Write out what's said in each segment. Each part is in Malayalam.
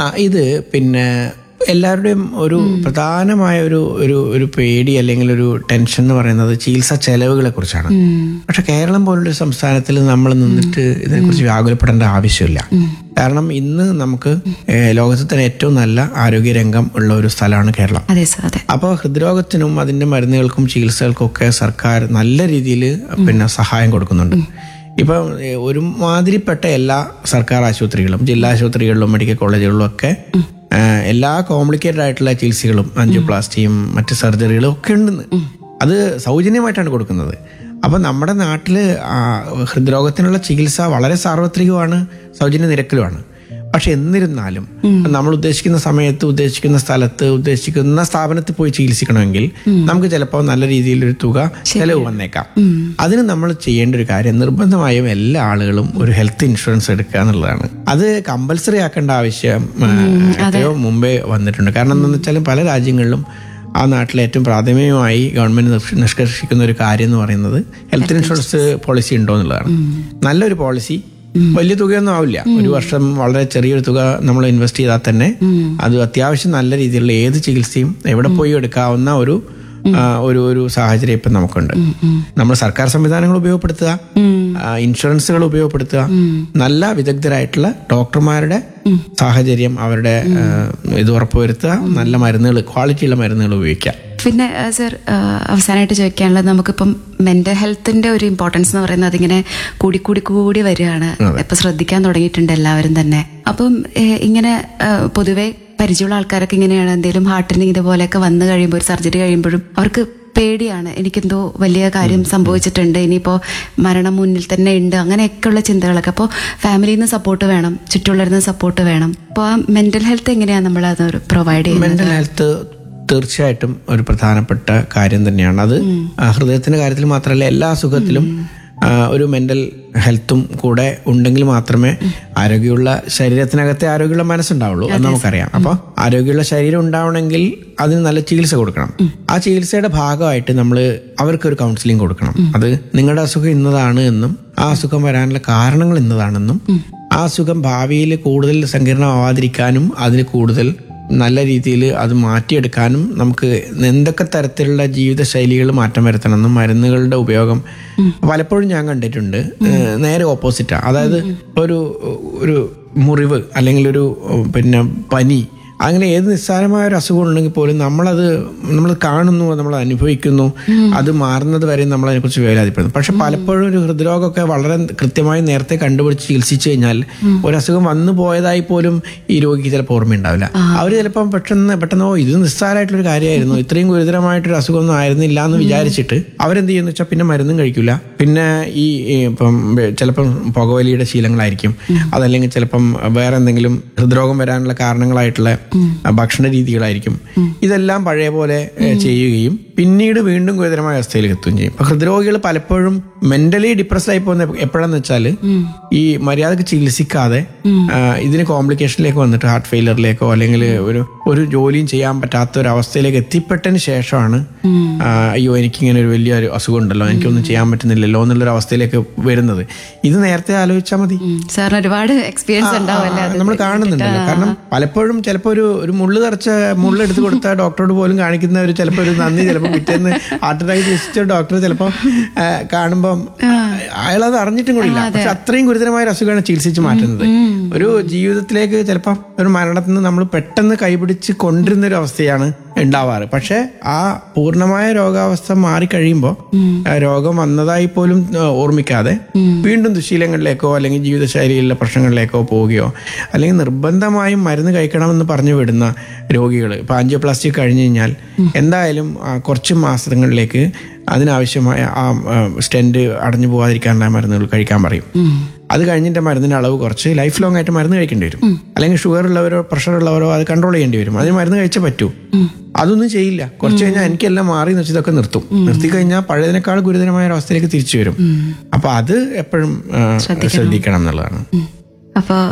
ആ ഇത് പിന്നെ എല്ലാവരുടെയും ഒരു പ്രധാനമായ ഒരു ഒരു ഒരു പേടി അല്ലെങ്കിൽ ഒരു ടെൻഷൻ എന്ന് പറയുന്നത് ചികിത്സാ ചെലവുകളെ കുറിച്ചാണ് പക്ഷെ കേരളം പോലുള്ള സംസ്ഥാനത്തിൽ നമ്മൾ നിന്നിട്ട് ഇതിനെക്കുറിച്ച് വ്യാകുലപ്പെടേണ്ട ആവശ്യമില്ല കാരണം ഇന്ന് നമുക്ക് ഏഹ്, ലോകത്തിൽ തന്നെ ഏറ്റവും നല്ല ആരോഗ്യരംഗം ഉള്ള ഒരു സ്ഥലമാണ് കേരളം അതെ സർ അതെ അപ്പോൾ ഹൃദ്രോഗത്തിനും അതിന്റെ മരുന്നുകൾക്കും ചികിത്സകൾക്കും ഒക്കെ സർക്കാർ നല്ല രീതിയിൽ പിന്നെ സഹായം കൊടുക്കുന്നുണ്ട് ഇപ്പം ഏഹ്, ഒരുമാതിരിപ്പെട്ട എല്ലാ സർക്കാർ ആശുപത്രികളും ജില്ലാ ആശുപത്രികളിലും മെഡിക്കൽ കോളേജുകളിലും ഒക്കെ ഏഹ്, എല്ലാ കോംപ്ലിക്കേറ്റഡ് ആയിട്ടുള്ള ചികിത്സകളും ആൻജിയോപ്ലാസ്റ്റിയും മറ്റ് സർജറികളും ഒക്കെ ഉണ്ടെന്ന് അത് സൗജന്യമായിട്ടാണ് കൊടുക്കുന്നത് അപ്പം നമ്മുടെ നാട്ടിൽ ഹൃദ്രോഗത്തിനുള്ള ചികിത്സ വളരെ സാർവത്രികമാണ് സൗജന്യ നിരക്കിലുമാണ് പക്ഷെ എന്നിരുന്നാലും നമ്മൾ ഉദ്ദേശിക്കുന്ന സമയത്ത് ഉദ്ദേശിക്കുന്ന സ്ഥലത്ത് ഉദ്ദേശിക്കുന്ന സ്ഥാപനത്തിൽ പോയി ചികിത്സിക്കണമെങ്കിൽ നമുക്ക് ചിലപ്പോൾ നല്ല രീതിയിലൊരു തുക ചെലവ് വന്നേക്കാം അതിന് നമ്മൾ ചെയ്യേണ്ട ഒരു കാര്യം നിർബന്ധമായും എല്ലാ ആളുകളും ഒരു ഹെൽത്ത് ഇൻഷുറൻസ് എടുക്കുക എന്നുള്ളതാണ് അത് കമ്പൽസറി ആക്കേണ്ട ആവശ്യം ആ, എത്രയോ മുമ്പേ വന്നിട്ടുണ്ട് കാരണം എന്താണെന്ന് വെച്ചാൽ പല രാജ്യങ്ങളിലും ആ നാട്ടിലെ ഏറ്റവും പ്രാഥമികമായി ഗവൺമെന്റ് നിഷ്- നിഷ്കർഷിക്കുന്ന ഒരു കാര്യം എന്ന് പറയുന്നത് ഹെൽത്ത് ഇൻഷുറൻസ് പോളിസി ഉണ്ടോ എന്നുള്ളതാണ് നല്ലൊരു പോളിസി വലിയ തുകയൊന്നും ആവില്ല ഒരു വർഷം വളരെ ചെറിയൊരു തുക നമ്മൾ ഇൻവെസ്റ്റ് ചെയ്താൽ തന്നെ അത് അത്യാവശ്യം നല്ല രീതിയിലുള്ള ഏത് ചികിത്സയും എവിടെ പോയി എടുക്കാവുന്ന ഒരു ആ, ഒരു ഒരു സാഹചര്യം ഇപ്പം നമുക്കുണ്ട് നമ്മൾ സർക്കാർ സംവിധാനങ്ങൾ ഉപയോഗപ്പെടുത്തുക ആ, ഇൻഷുറൻസുകൾ ഉപയോഗപ്പെടുത്തുക നല്ല വിദഗ്ധരായിട്ടുള്ള ഡോക്ടർമാരുടെ സാഹചര്യം അവരുടെ ആ, ഇത് ഉറപ്പുവരുത്തുക നല്ല മരുന്നുകൾ ക്വാളിറ്റിയുള്ള മരുന്നുകൾ ഉപയോഗിക്കുക പിന്നെ ആ, സർ ആ, അവസാനമായിട്ട് ചോദിക്കാനുള്ളത് നമുക്കിപ്പം മെന്റൽ ഹെൽത്തിന്റെ ഒരു ഇമ്പോർട്ടൻസ് എന്ന് പറയുന്നത് അതിങ്ങനെ കൂടി കൂടി കൂടി വരികയാണ് ഇപ്പൊ ശ്രദ്ധിക്കാൻ തുടങ്ങിയിട്ടുണ്ട് എല്ലാവരും തന്നെ അപ്പം ഏ, ഇങ്ങനെ ആ, പൊതുവെ പരിചയമുള്ള ആൾക്കാരൊക്കെ ഇങ്ങനെയാണ് എന്തെങ്കിലും ഹാർട്ടിന് ഇതുപോലെയൊക്കെ വന്നു കഴിയുമ്പോൾ ഒരു സർജറി കഴിയുമ്പോഴും അവർക്ക് പേടിയാണ് എനിക്കെന്തോ വലിയ കാര്യം സംഭവിച്ചിട്ടുണ്ട് ഇനിയിപ്പോൾ മരണം മുന്നിൽ തന്നെ ഉണ്ട് അങ്ങനെയൊക്കെയുള്ള ചിന്തകളൊക്കെ അപ്പോൾ ഫാമിലിയിൽ നിന്ന് സപ്പോർട്ട് വേണം ചുറ്റുള്ളവരിൽ നിന്ന് സപ്പോർട്ട് വേണം അപ്പോൾ ആ മെന്റൽ ഹെൽത്ത് എങ്ങനെയാണ് നമ്മൾ അത് പ്രൊവൈഡ് ചെയ്യുന്നത് മെന്റൽ ഹെൽത്ത് തീർച്ചയായിട്ടും ഒരു പ്രധാനപ്പെട്ട കാര്യം തന്നെയാണ് അത് ആ, ഹൃദയത്തിന്റെ കാര്യത്തിൽ മാത്രമല്ല എല്ലാ അസുഖത്തിലും ആ, ഒരു മെന്റൽ ഹെൽത്തും കൂടെ ഉണ്ടെങ്കിൽ മാത്രമേ ആരോഗ്യമുള്ള ശരീരത്തിനകത്തെ ആരോഗ്യമുള്ള മനസ്സുണ്ടാവുള്ളൂ അത് നമുക്കറിയാം അപ്പോൾ ആരോഗ്യമുള്ള ശരീരം ഉണ്ടാവണമെങ്കിൽ അതിന് നല്ല ചികിത്സ കൊടുക്കണം ആ ചികിത്സയുടെ ഭാഗമായിട്ട് നമ്മൾ അവർക്കൊരു കൗൺസിലിംഗ് കൊടുക്കണം അത് നിങ്ങളുടെ അസുഖം ഇന്നതാണ് എന്നും ആ അസുഖം വരാനുള്ള കാരണങ്ങൾ ഇന്നതാണെന്നും ആ അസുഖം ഭാവിയിൽ കൂടുതൽ സങ്കീർണമാവാതിരിക്കാനും അതിന് കൂടുതൽ നല്ല രീതിയിൽ അത് മാറ്റിയെടുക്കാനും നമുക്ക് എന്തൊക്കെ തരത്തിലുള്ള ജീവിതശൈലികൾ മാറ്റം വരുത്തണമെന്നും മരുന്നുകളുടെ ഉപയോഗം പലപ്പോഴും ഞാൻ കണ്ടിട്ടുണ്ട് ഏഹ് നേരെ ഓപ്പോസിറ്റാ അതായത് ഒരു ഒരു മുറിവ് അല്ലെങ്കിൽ ഒരു ഉം, പിന്നെ പനി അങ്ങനെ ഏത് നിസ്സാരമായ ഒരു അസുഖം ഉണ്ടെങ്കിൽ പോലും നമ്മളത് നമ്മൾ കാണുന്നു നമ്മൾ അനുഭവിക്കുന്നു അത് മാറുന്നത് വരെ നമ്മൾ അതിനെക്കുറിച്ച് വേലാതിപ്പെടുന്നു പക്ഷെ പലപ്പോഴും ഒരു ഹൃദ്രോഗമൊക്കെ വളരെ കൃത്യമായി നേരത്തെ കണ്ടുപിടിച്ച് ചികിത്സിച്ചു കഴിഞ്ഞാൽ ഒരു അസുഖം വന്നു പോയതായി പോലും ഈ രോഗിക്ക് ചിലപ്പോൾ ഓർമ്മയുണ്ടാവില്ല അവർ ചിലപ്പം പെട്ടെന്ന് പെട്ടെന്ന് ഓ ഇത് നിസ്സാരമായിട്ടുള്ളൊരു കാര്യമായിരുന്നു ഇത്രയും ഗുരുതരമായിട്ടൊരു അസുഖമൊന്നും ആയിരുന്നില്ല എന്ന് വിചാരിച്ചിട്ട് അവരെന്ത് ചെയ്യുന്നു വെച്ചാൽ പിന്നെ മരുന്നും കഴിക്കില്ല പിന്നെ ഈ ഈ ഇപ്പം ചിലപ്പം പുകവലിയുടെ ശീലങ്ങളായിരിക്കും അതല്ലെങ്കിൽ ചിലപ്പം വേറെ എന്തെങ്കിലും ഹൃദ്രോഗം വരാനുള്ള കാരണങ്ങളായിട്ടുള്ള ഭക്ഷണ രീതികളായിരിക്കും ഇതെല്ലാം പഴയ പോലെ ഏ, ചെയ്യുകയും പിന്നീട് വീണ്ടും ഗുരുതരമായ അവസ്ഥയിലേക്ക് എത്തുകയും ചെയ്യും അപ്പൊ ഹൃദ്രോഗികൾ പലപ്പോഴും മെന്റലി ഡിപ്രസ് ആയി പോകുന്ന എപ്പോഴാന്ന് വെച്ചാൽ ഈ മര്യാദക്ക് ചികിത്സിക്കാതെ ആ, ഇതിന് കോംപ്ലിക്കേഷനിലേക്ക് വന്നിട്ട് ഹാർട്ട് ഫെയിലറിലേക്കോ അല്ലെങ്കിൽ ഒരു ഒരു ജോലിയും ചെയ്യാൻ പറ്റാത്ത ഒരു അവസ്ഥയിലേക്ക് എത്തിപ്പെട്ടതിന് ശേഷമാണ് ആ, അയ്യോ എനിക്കിങ്ങനെ ഒരു വലിയ ഒരു അസുഖം ഉണ്ടല്ലോ എനിക്കൊന്നും ചെയ്യാൻ പറ്റുന്നില്ലല്ലോ എന്നുള്ളൊരു അവസ്ഥയിലേക്ക് വരുന്നത് ഇത് നേരത്തെ ആലോചിച്ചാൽ മതി സാറിന് ഒരുപാട് എക്സ്പീരിയൻസ് ഉണ്ടാവല്ലേ അത് നമ്മൾ കാണുന്നുണ്ടല്ലോ കാരണം പലപ്പോഴും ചിലപ്പോൾ ഒരു ഒരു മുള്ളു തറച്ച മുള്ള് എടുത്ത് കൊടുത്ത ഡോക്ടറോട് പോലും കാണിക്കുന്ന ഒരു ചിലപ്പോൾ ഒരു നന്ദി ചിലപ്പോൾ പിറ്റേന്ന് ഹാർട്ട് അറ്റാക്ക് ചികിത്സിച്ച ഡോക്ടർ ചിലപ്പോൾ കാണുമ്പം അയാളത് അറിഞ്ഞിട്ടും കൂടില്ല പക്ഷെ അത്രയും ഗുരുതരമായ ഒരു അസുഖമാണ് ചികിത്സിച്ച് മാറ്റുന്നത് ഒരു ജീവിതത്തിലേക്ക് ചിലപ്പോൾ ഒരു മരണത്തിൽ നിന്ന് നമ്മൾ പെട്ടെന്ന് കൈപിടിച്ച് കൊണ്ടിരുന്ന ഒരു അവസ്ഥയാണ് ഉണ്ടാവാറ് പക്ഷെ ആ പൂർണ്ണമായ രോഗാവസ്ഥ മാറിക്കഴിയുമ്പോൾ ആ രോഗം വന്നതായി പോലും ആ, ഓർമ്മിക്കാതെ വീണ്ടും ദുശീലങ്ങളിലേക്കോ അല്ലെങ്കിൽ ജീവിതശൈലിയിലുള്ള പ്രശ്നങ്ങളിലേക്കോ പോവുകയോ അല്ലെങ്കിൽ നിർബന്ധമായും മരുന്ന് കഴിക്കണമെന്ന് പറഞ്ഞു വിടുന്ന രോഗികൾ ഇപ്പൊ ആൻജിയോപ്ലാസ്റ്റി കഴിഞ്ഞു കഴിഞ്ഞാൽ എന്തായാലും ആ, കുറച്ച് മാസങ്ങളിലേക്ക് അതിനാവശ്യമായ ആ സ്റ്റെന്റ് അടഞ്ഞു പോകാതിരിക്കാനുള്ള മരുന്നുകൾ കഴിക്കാൻ പറയും അത് കഴിഞ്ഞിട്ട് മരുന്നിന്റെ അളവ് കുറച്ച് ലൈഫ് ലോങ് ആയിട്ട് മരുന്ന് കഴിക്കേണ്ടി വരും അല്ലെങ്കിൽ ഷുഗർ ഉള്ളവരോ പ്രഷർ ഉള്ളവരോ അത് കൺട്രോൾ ചെയ്യേണ്ടി വരും അതിന് മരുന്ന് കഴിച്ചേ പറ്റൂ അതൊന്നും ചെയ്യില്ല കുറച്ച് കഴിഞ്ഞാൽ എനിക്കെല്ലാം മാറി എന്ന് വെച്ച് ഇതൊക്കെ നിർത്തും നിർത്തി കഴിഞ്ഞാൽ പഴയതിനേക്കാൾ ഗുരുതരമായ ഒരു അവസ്ഥയിലേക്ക് തിരിച്ചു വരും അപ്പൊ അത് എപ്പോഴും ആ, ശ്രദ്ധിക്കണം എന്നുള്ളതാണ് അപ്പോൾ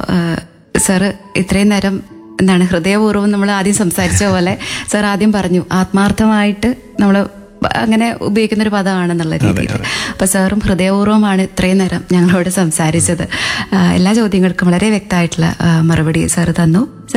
സാറ് ഇത്രയും നേരം എന്താണ് ഹൃദയപൂർവ്വം നമ്മൾ ആദ്യം സംസാരിച്ച പോലെ സാർ ആദ്യം പറഞ്ഞു ആത്മാർത്ഥമായിട്ട് നമ്മൾ അങ്ങനെ ഉപയോഗിക്കുന്ന ഒരു പദമാണെന്നുള്ള രീതിയിൽ അപ്പൊ സാറും ഹൃദയപൂർവ്വമാണ് ഇത്രയും നേരം ഞങ്ങളോട് സംസാരിച്ചത് ആ, എല്ലാ ചോദ്യങ്ങൾക്കും വളരെ വ്യക്തമായിട്ടുള്ള ആ, മറുപടി സാർ തന്നു